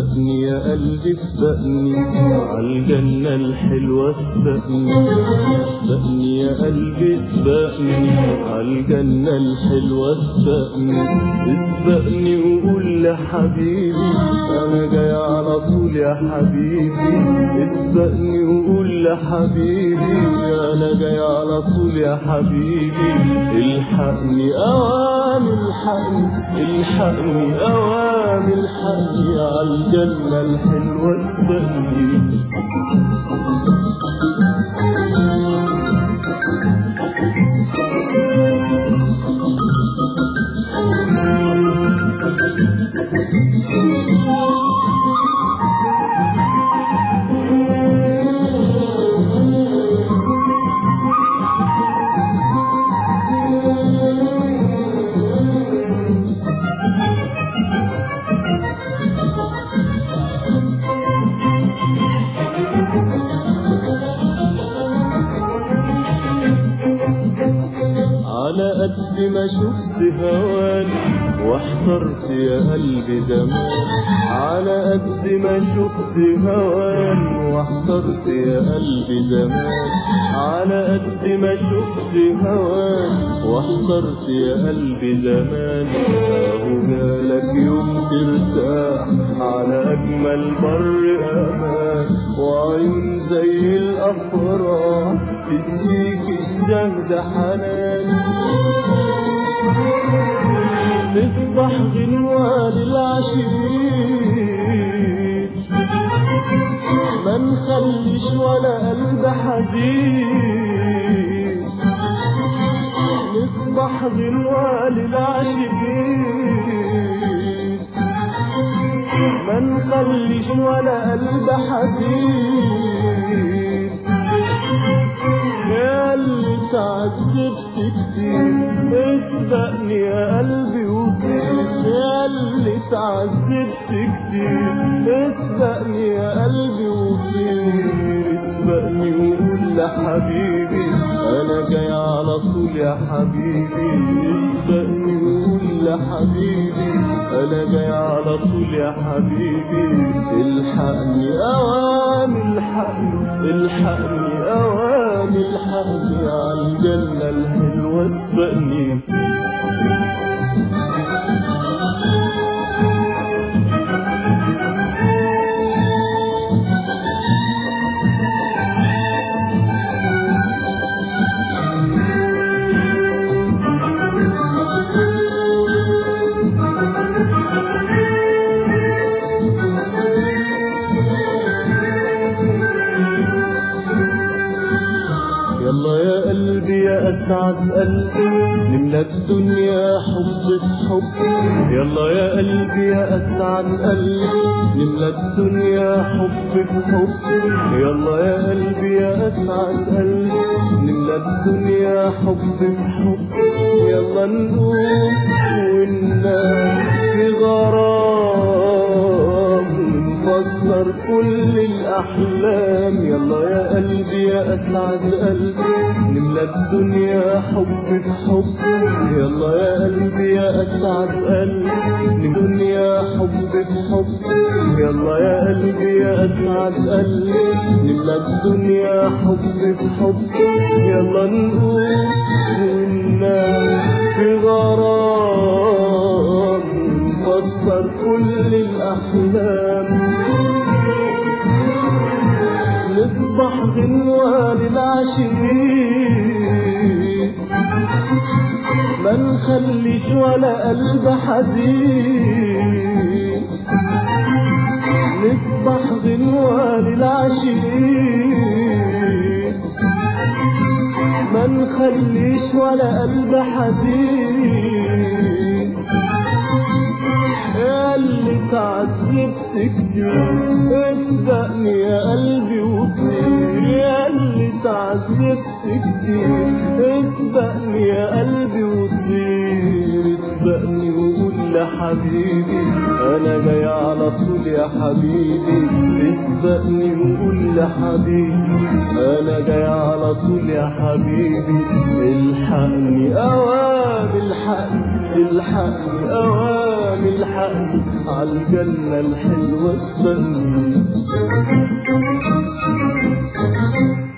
اسبقني يا قلبي اسبقني عالجنة الحلوة اسبقني اسبقني يا قلبي اسبقني عالجنة الحلوة اسبقني اسبقني وقول لحبيبي انا جاي على طول يا حبيبي اسبقني وقول لحبيبي انا جاي على طول يا حبيبي الحقني اوام الحقني الحقني اوام الحقني عالجنة الحلوة اسبقني على قد ما شفت هواني واحترت يا قلبي زمان على قد ما شفت هواني واحترت يا قلبي زمان على قد ما شفت هواني واحترت يا قلبي زمان اهو جالك يوم ترتاح على اجمل بر امان وعيون زي الافراح تسقيك الشهد حنان نصبح غنوة للعشيق ما نخليش ولا قلب حزين نصبح غنوة للعاشقين ما نخليش ولا قلب حزين يا اللي تعذبت كتير اسبقني يا قلبي وطير يا اللي تعذبت كتير اسبقني يا قلبي وطير اسبقني وقول لحبيبي انا جاي على طول يا حبيبي اسبقني وقول لحبيبي انا جاي على طول يا حبيبي الحقني اوام الحقني الحقني اوام الحقني عالجنة الحلوة اسبقني يلا يا قلبي يا أسعد قلبي نملى الدنيا حب في حب يلا يا قلبي يا أسعد قلبي نملى الدنيا حب في حب يلا يا قلبي يا أسعد قلبي نملى الدنيا حب في حب يلا نقوم وننام في غرام نفسر كل الأحلام يلا يا قلبي يا أسعد قلبي نملى الدنيا حب في حب يلا يا قلبي يا أسعد قلبي الدنيا حب في حب يلا يا قلبي يا أسعد قلبي نملى الدنيا حب في حب يلا نقوم وننام في غرام نفسر كل الأحلام نصبح غنوة للعاشقين ما نخليش ولا قلب حزين نصبح غنوة للعاشقين ما نخليش ولا قلب حزين يا اللي تعذبت كتير اسبقني يا قلبي وطير يا اللي تعذبت كتير اسبقني يا قلبي وطير اسبقني وقول لحبيبي انا جاي على طول يا حبيبي اسبقني وقول لحبيبي انا جاي على طول يا حبيبي الحقني اوام الحقني الحقني اوام اوهام الحق عالجنة الحلوة استني